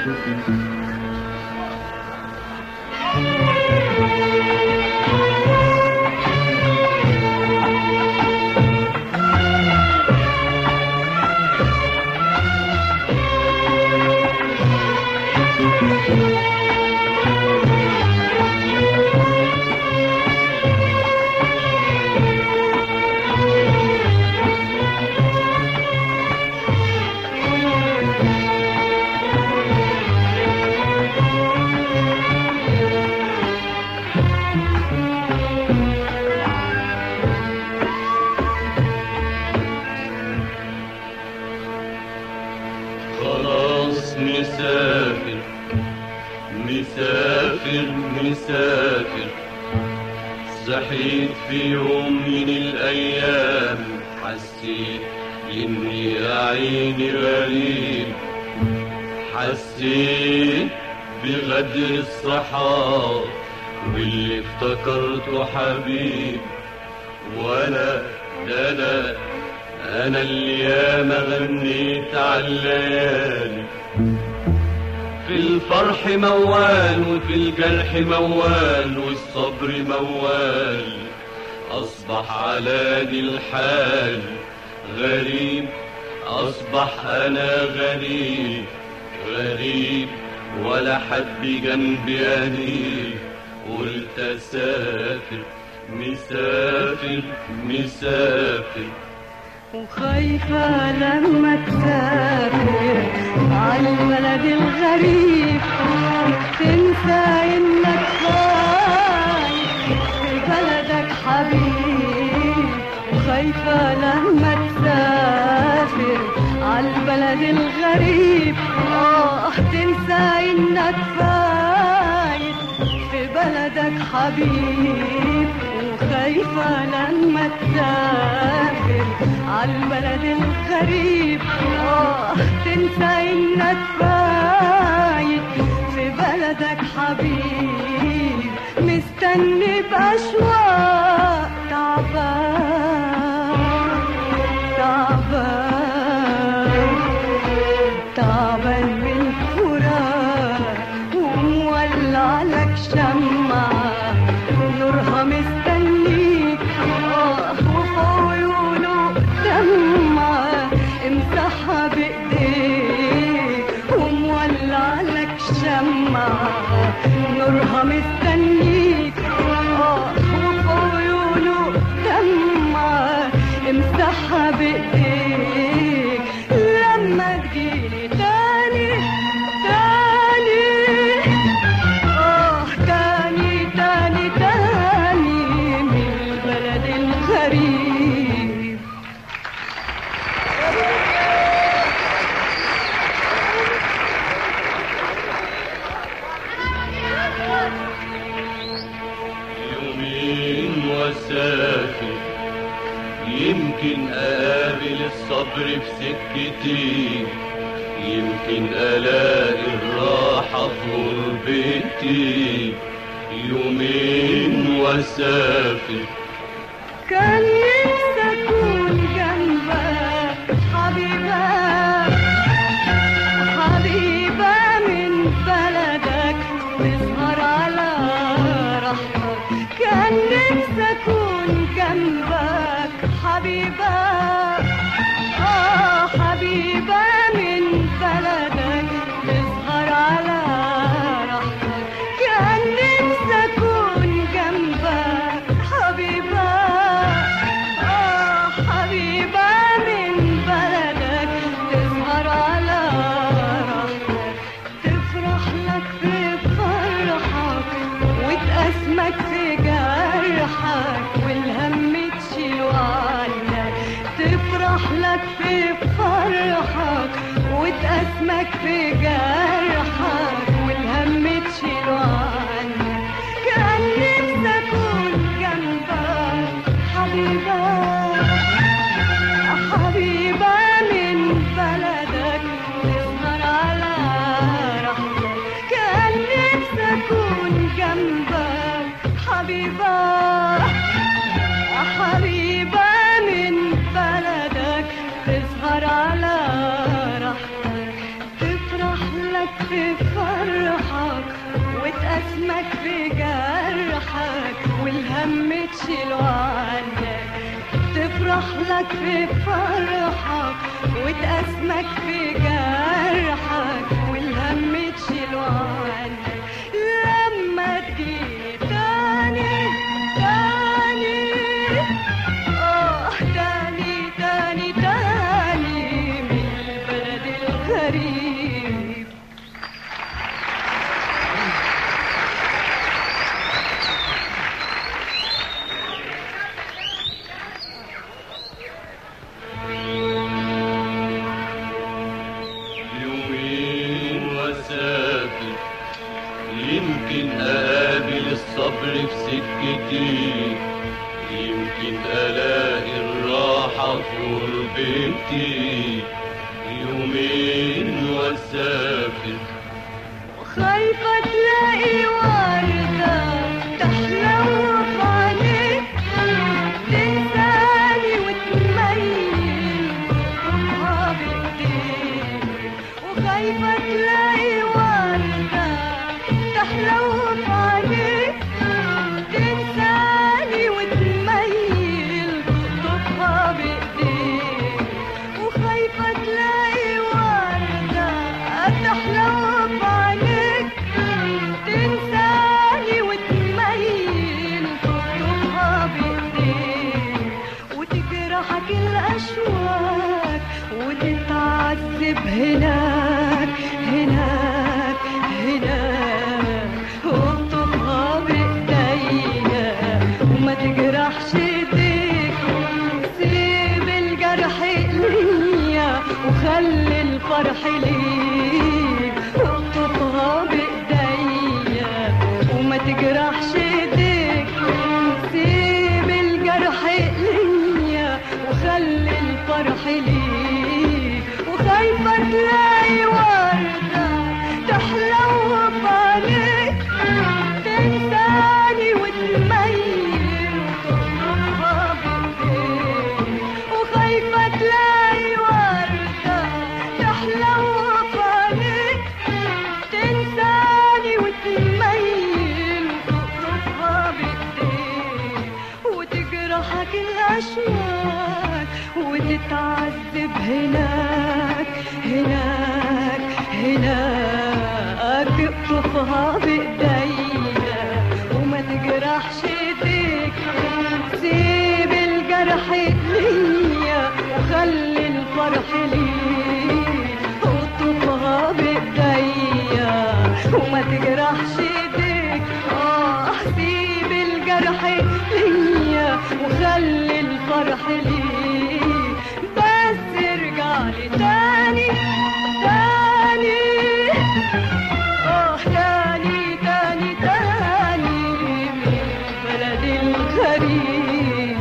خلاص مسافر مسافر مسافر صحيت في يوم من الأيام حسيت إني عيني غريب حسيت بغدر الصحاب واللي افتكرته حبيب وانا ده انا انا اللي ياما غنيت على الليالي في الفرح موال وفي الجرح موال والصبر موال اصبح على دي الحال غريب اصبح انا غريب غريب ولا حد جنبي انيب قلت اسافر مسافر مسافر وخايفة لما تسافر على البلد الغريب تنسى انك خايف في بلدك حبيب وخايفة لما تسافر على البلد الغريب اه تنسى انك فايت في بلدك حبيب وخايفة لما تسافر عالبلد الغريب اه تنسى انك فايت في بلدك حبيب مستني بأشواق تعبان تعبان تعبان من الفراق ومولع لك شمعة نورها مستنيك آه، وفي عيونه دمعة امسحها بايديك ومولع لك شمعة نورها مستنيك آه، وفي عيونه دمعة امسحها بايديك لما تجيلي تاني تاني آه تاني تاني تاني من البلد الغريب يومين وسافر يمكن أقابل الصبر في سكتي يمكن ألاقي الراحة في غربتي يومين وسافر كان نفسي أكون جنبك حبيبة حبيبة من بلدك تسهر على راحتك كان نفسي أكون جنبك حبيبة آه حبيبة من بلدك تسهر على راحتك كان نفسي أكون جنبك حبيبة آه حبيبة من بلدك تسهر على راحتك تفرح لك في فرحك وتأسمك في جرحك والهم تشيله عنك تفرح لك في فرحك وتأسمك في جرحك والهم تشيله عنك كان نفسي أكون جنبك حبيبة حبيبة من بلدك تسهر على راحتك كان نفسي أكون جنبك حبيبة حبيبة من بلدك تسهر على راحتك تفرح لك في وتأسمك في جرحك والهم تشيله عنك تفرح لك في فرحك وتأسمك في جرحك والهم تشيله عنك لما تجيني تاني تاني آه تاني تاني تاني من البلد الغريب يومين واسافر يمكن اقابل الصبر في سكتي يمكن الاقي الراحة في غربتي يومين واسافر خايفة تلاقي وردة تحلو في عينيك تنساني وتميل روحها بإيديك وخايفة تلاقي وردة تحلو في عينيك تنساني وتميل روحها بإيديك وخايفة تلاقي وردة تحلو في عينيك تنساني وتميل تطلبها بإيديك وتجرحك الأشواك وتتعذب هناك هناك هناك واطلبها بإيديا وما تجرحش ايديك سيب الجرح ليا وخلي الفرح ليك اقطفها بايديا وما تجرحش ايديك سيب الجرح ليا وخلي الفرح ليك وخايفة تلاقي وردة تحلو بعينيك تنساني وتميل وتطلبها بإيديك وخايفة تلاقي وردة تحلو بعينيك تنساني وتميل وتطلبها بإيديك وتجرحك الأشواك وتتعذب هناك هناك هناك اقطفها بإيديا وما تجرحش ايديك سيب الجرح ليا وخلي الفرح ليك اقطفها بإيديا وما تجرحش ايديك اه سيب الجرح ليا وخلي الفرح ليك بس ارجع لي تاني تاني اه تاني تاني تاني من بلد الغريب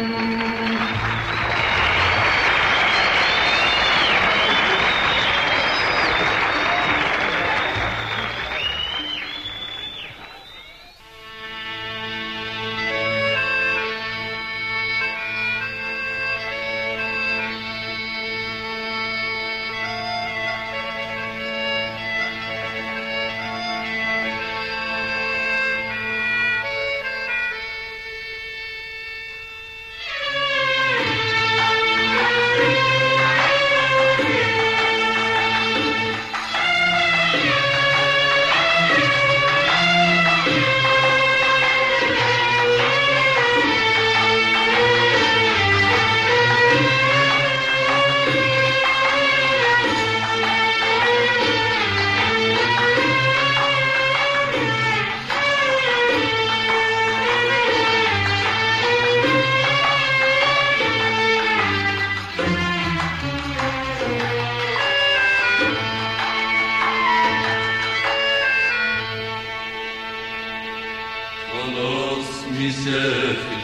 خلاص مسافر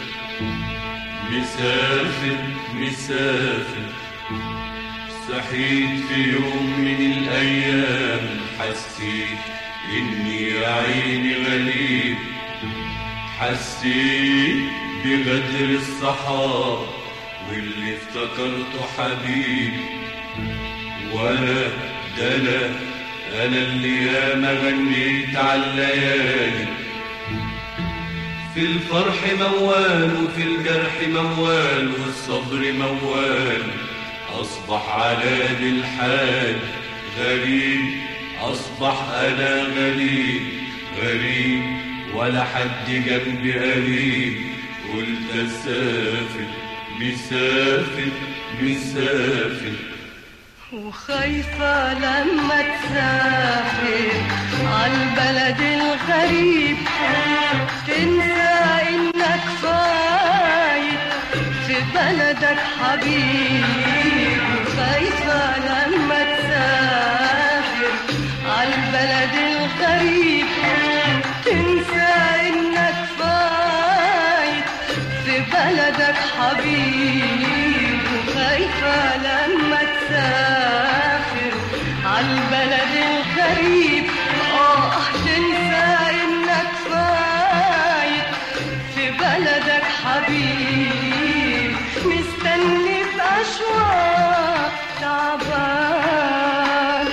مسافر مسافر صحيت في يوم من الأيام حسيت إني يا عيني غريب حسيت بغدر الصحاب واللي افتكرته حبيب وانا ده انا انا اللي ياما غنيت على الليالي في الفرح موال وفي الجرح موال والصبر موال أصبح على ذي الحال غريب أصبح أنا غريب غريب ولا حد جنبي قريب قلت أسافر مسافر مسافر وخايفة لما تسافر عالبلد الغريب تنسى انك فايت في بلدك حبيب وخايفة لما تسافر عالبلد الغريب تنسى انك فايت في بلدك حبيب وخايفة لما تسافر عالبلد الغريب اه تنسى انك فايت في بلدك حبيب مستني بأشواق تعبان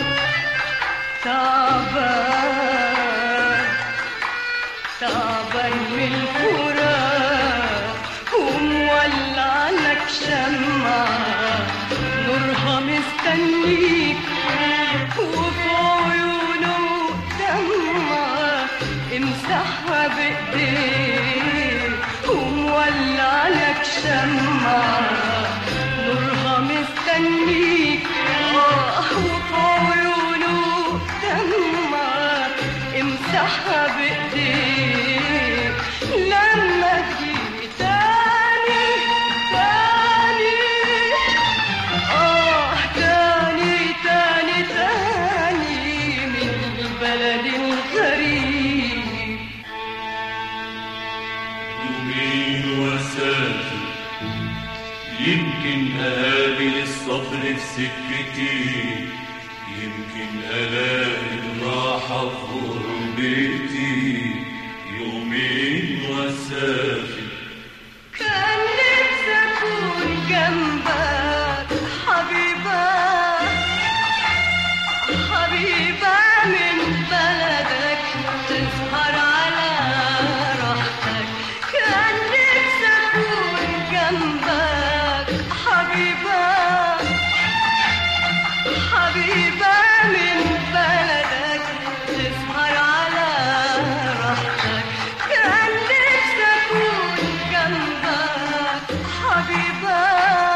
تعبان تعبان من الفراق ومولع لك شمعة نورها مستنيك وفي عيونه دمعة امسحها بايديك ومولع لك شمعة نورها مستنيك آه، وفي عيونه دمعة امسحها بايديك لما تجي تاني تاني آه تاني تاني تاني من البلد الغريب يومين واسافر يمكن اقابل الصبر في سكتي يمكن الاقي الراحه في غربتي يومين واسافر كان نفسي أكون جنبك حبيبة حبيبة من بلدك تسهر على راحتك كان نفسي أكون جنبك حبيبة حبيبة من بلدك تسهر على راحتك كان نفسي أكون جنبك حبيبة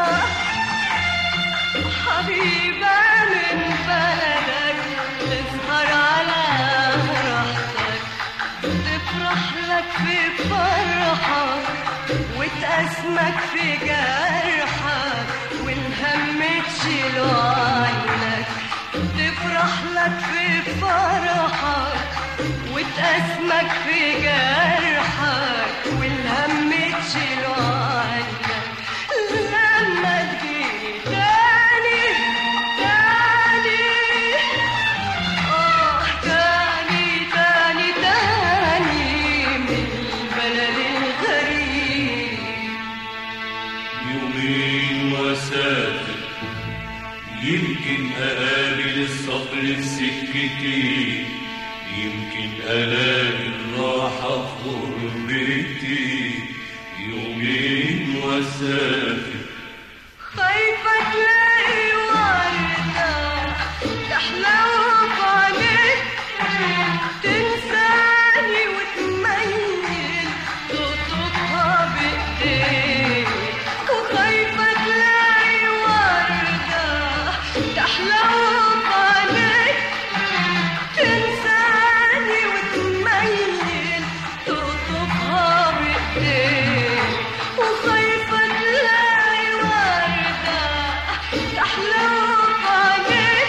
حبيبة من بلدك تسهر على راحتك تفرح لك في فرحك وتأسمك في جرحك والهم تشيله عنك تفرح لك في فرحك وتأسمك في جرحك والهم تشيله عنك لما تجي تاني تاني آه تاني تاني تاني من البلد الغريب يومين واسافر يمكن اقابل الصبر في سكتي يمكن الاقي الراحه في غربتي يومين واسافر خايفة تلاقي وردة تحلو بعينيك تنساني وتميل تطلبها بإيديك وخايفة تلاقي وردة تحلو بعينيك تنساني وتميل تطلبها بإيديك وخايفة تلاقي وردة تحلو بعينيك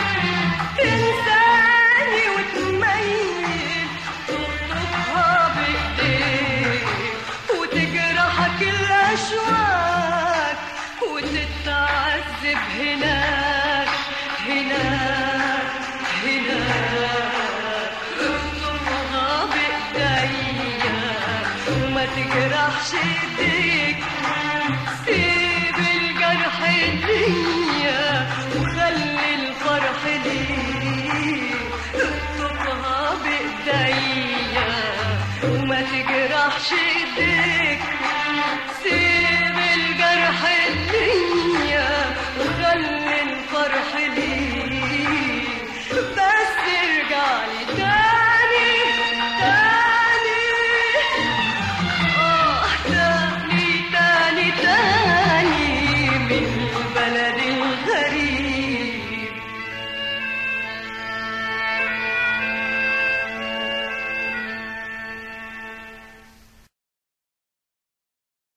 تنساني وتميل تطلبها بإيديك وتجرحك الأشواك وتتعذب هناك هناك هناك اطلبها بإيديا وما تجرحش ايديك